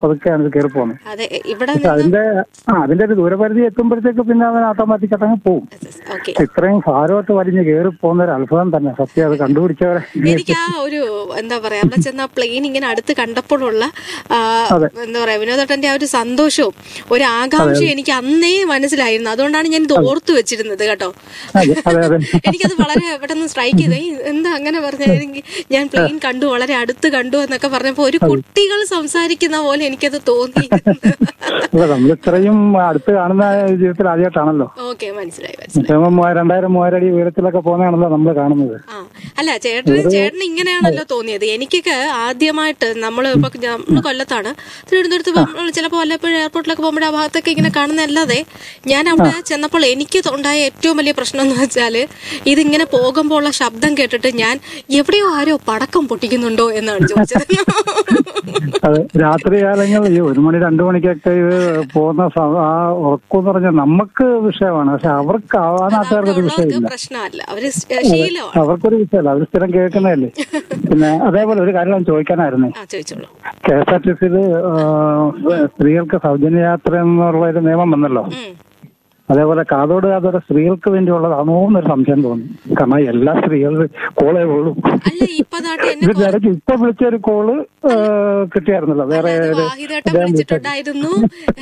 പതുക്കെയാണ് ഇത് കയറി പോകുന്നത് അതെ ഇവിടെ പക്ഷെ അതിന്റെ ആ അതിന്റെ ഒരു ദൂരപരിധി എത്തുമ്പോഴത്തേക്ക് പിന്നെ അവൻ ഓട്ടോമാറ്റിക് അങ്ങ് പോകും ഓക്കെ ഇത്രയും ഭാരമായിട്ട് വലിഞ്ഞ് കയറി പോകുന്ന ഒരു അത്ഭുതം തന്നെ സത്യം അത് കണ്ടുപിടിച്ചവരെ എനിക്ക് ആ ഒരു എന്താ പറയാ അവിടെ ചെന്ന പ്ലെയിൻ ഇങ്ങനെ അടുത്ത് കണ്ടപ്പോഴുള്ള ആ, എന്താ പറയാ വിനോദട്ടന്റെ ആ ഒരു സന്തോഷവും ഒരു ആകാംക്ഷയും എനിക്ക് അന്നേ മനസ്സിലായിരുന്നു അതുകൊണ്ടാണ് ഞാൻ ഇത് ഓർത്തു വെച്ചിരുന്നത് കേട്ടോ അതെ അതെ അതെ എനിക്കത് വളരെ പെട്ടെന്ന് സ്ട്രൈക്ക് ചെയ്തു "ഏയ്, എന്താ അങ്ങനെ പറഞ്ഞ ഞാൻ പ്ലെയിൻ കണ്ടു വളരെ അടുത്ത് കണ്ടു എന്നൊക്കെ പറഞ്ഞപ്പോ ഒരു കുട്ടികൾ സംസാരിക്കുന്ന പോലെ എനിക്കത് തോന്നി അല്ല നമ്മൾ ഇത്രയും അടുത്ത് കാണുന്ന ജീവിതത്തിൽ ആദ്യമായിട്ടാണല്ലോ ഓക്കെ മനസ്സിലായി മനസ്സിലായി മിനിമം മൂവായിരം- രണ്ടായിരം മൂവായിരം അടി ഉയരത്തിലൊക്കെ പോകുന്നതാണല്ലോ നമ്മൾ കാണുന്നത് ആ അല്ല ചേട്ടന് ചേട്ടന് ഇങ്ങനെയാണല്ലോ തോന്നിയത് എനിക്കൊക്കെ ആദ്യമായിട്ട് നമ്മൾ ഇപ്പൊ നമ്മൾ കൊല്ലത്താണ് തിരുവനന്തപുരത്ത് പോകുമ്പോൾ ചിലപ്പോൾ വല്ലപ്പോഴും എയർപോർട്ടിലൊക്കെ പോകുമ്പോൾ ആ ഭാഗത്തൊക്കെ ഇങ്ങനെ കാണുന്നതല്ലാതെ ഞാൻ അവിടെ ചെന്നപ്പോൾ എനിക്ക് ഉണ്ടായ ഏറ്റവും വലിയ പ്രശ്നം എന്ന് വെച്ചാല് ഇതിങ്ങനെ പോകുമ്പോൾ ഉള്ള ശബ്ദം കേട്ടിട്ട് ഞാൻ എവിടെയോ ആരോ പടക്കം പൊട്ടിക്കുന്നുണ്ടോ എന്നാണ് ചോദിച്ചത് അത് രാത്രി കാലങ്ങളിൽ ഈ ഒരു മണി രണ്ടു മണിക്കൊക്കെ ഇത് പോകുന്ന സ- ആ ഉറക്കം എന്ന് പറഞ്ഞാൽ നമുക്ക് വിഷയമാണ് പക്ഷെ അവർക്ക് ആ നാട്ടുകാർക്ക് ഒരു ഉള്ളവർക്ക് വിഷയമില്ല പ്രശ്നമല്ല അവര് ശീലമാണ് അവർക്കൊരു വിഷയമല്ല അവർ സ്ഥിരം കേൾക്കുന്നതല്ലേ പിന്നെ അതേപോലെ ഒരു കാര്യം ഞാൻ ചോദിക്കാനായിരുന്നേ ആ ചോദിച്ചോളൂ കെ എസ് ആർ ടി സിയിൽ സ്ത്രീകൾക്ക് സൗജന്യ യാത്ര എന്നുള്ള ഒരു നിയമം വന്നല്ലോ ഉം. അതേപോലെ കാതോട് കാതോടെ സ്ത്രീകൾക്ക് വേണ്ടിയുള്ളതാണോ എന്നൊരു സംശയം തോന്നി കാരണം എല്ലാ സ്ത്രീകളും കോളേ ഉള്ളൂ അല്ല ഇപ്പൊ ദാട്ടെ എന്നെ ഇതിന്റെ ഇടയ്ക്ക് ഇപ്പൊ വിളിച്ച ഒരു കോള് കിട്ടിയായിരുന്നല്ലോ വേറെ അത് ഒരു വാഹിദേട്ടൻ വിളിച്ചിട്ടുണ്ടായിരുന്നു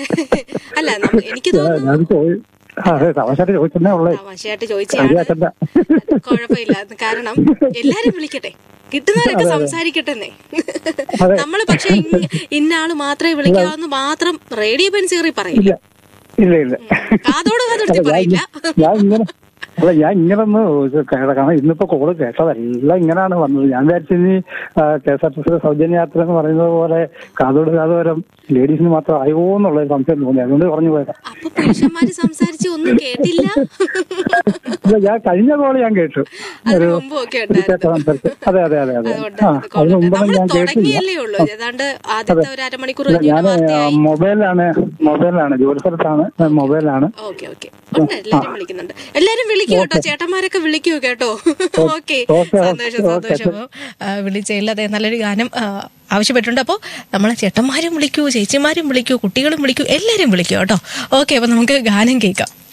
അല്ല നമ്മ- എനിക്ക് തോന്നുന്നു ഞാൻ ചോദി ആ, അതെ തമാശയായിട്ട് ചോദിച്ചതേ ഉള്ളേ തമാശയായിട്ട് ചോദിച്ചാണ് കാര്യാക്കണ്ട കുഴപ്പമില്ല അത് കാരണം എല്ലാരും വിളിക്കട്ടെ കിട്ടുന്നവരൊക്കെ സംസാരിക്കട്ടെന്നേ അതെ. നമ്മള് പക്ഷെ ഇന്ന- ഇന്ന ആള് മാത്രമേ വിളിക്കാവെന്ന് മാത്രം റേഡിയോ പെൻസേറി പറയില്ല ഇല്ല ഇല്ല ഇല്ല കാതോട് കാതൊടുത്തി പറയില്ല ഞാൻ ഇങ്ങനെ അല്ല ഞാൻ ഇങ്ങനെ ഒന്ന് കേട്ട- കാരണം ഇന്നിപ്പോ കോള് കേട്ടതെല്ലാം ഇങ്ങനെയാണ് വന്നത് ഞാൻ വിചാരിച്ചു ഇനി കെ എസ് ആർ ടി സിയുടെ സൗജന്യ യാത്ര എന്ന് പറയുന്നത് പോലെ കാതോട് കാതോരം ലേഡീസിന് മാത്രം ആയോ എന്നുള്ള ഒരു സംശയം തോന്നി അതുകൊണ്ട് പറഞ്ഞു പോയതാ അപ്പൊ പുരുഷന്മാര് സംസാരിച്ച് ഒന്നും കേട്ടില്ല അല്ല ഞാൻ കഴിഞ്ഞ കോള് ഞാൻ കേട്ടു അതിന് മുമ്പ് ഒക്കെ ഒരു ഉണ്ടായിരുന്നു കേട്ട സംസാരിച്ചു അതെ അതെ അതെ അതെ അതുകൊണ്ട് ആ അത് അതിന് കൊള്ളട്ടെ. മുമ്പൊന്നും നമ്മള് ഞാൻ കേട്ടില്ല തുടങ്ങിയല്ലേ ഉള്ളൂ ഏതാണ്ട് ആദ്യത്തെ ഒരു അരമണിക്കൂർ ഞാൻ കഴിഞ്ഞ വാർത്തയായി മൊബൈലാണ് മൊബൈലാണ് ജോലി സ്ഥലത്താണ് മൊബൈലാണ് ഓക്കെ ഓക്കെ ഉണ്ട് എല്ലാരും വിളിക്കുന്നുണ്ട് എല്ലാരും വിളിക്കൂ കേട്ടോ ചേട്ടന്മാരൊക്കെ വിളിക്കൂ കേട്ടോ ഓക്കെ ഓക്കെ, സന്തോഷം സന്തോഷം ആ, വിളിച്ചതിൽ അതെ നല്ലൊരു ഗാനം ആ, ആവശ്യപ്പെട്ടിട്ടുണ്ട് അപ്പോൾ നമ്മളെ ചേട്ടന്മാരും വിളിക്കൂ ചേച്ചിമാരും വിളിക്കൂ കുട്ടികളും വിളിക്കൂ എല്ലാരും വിളിക്കൂ കേട്ടോ ഓക്കെ അപ്പൊ നമുക്ക് ഗാനം കേൾക്കാം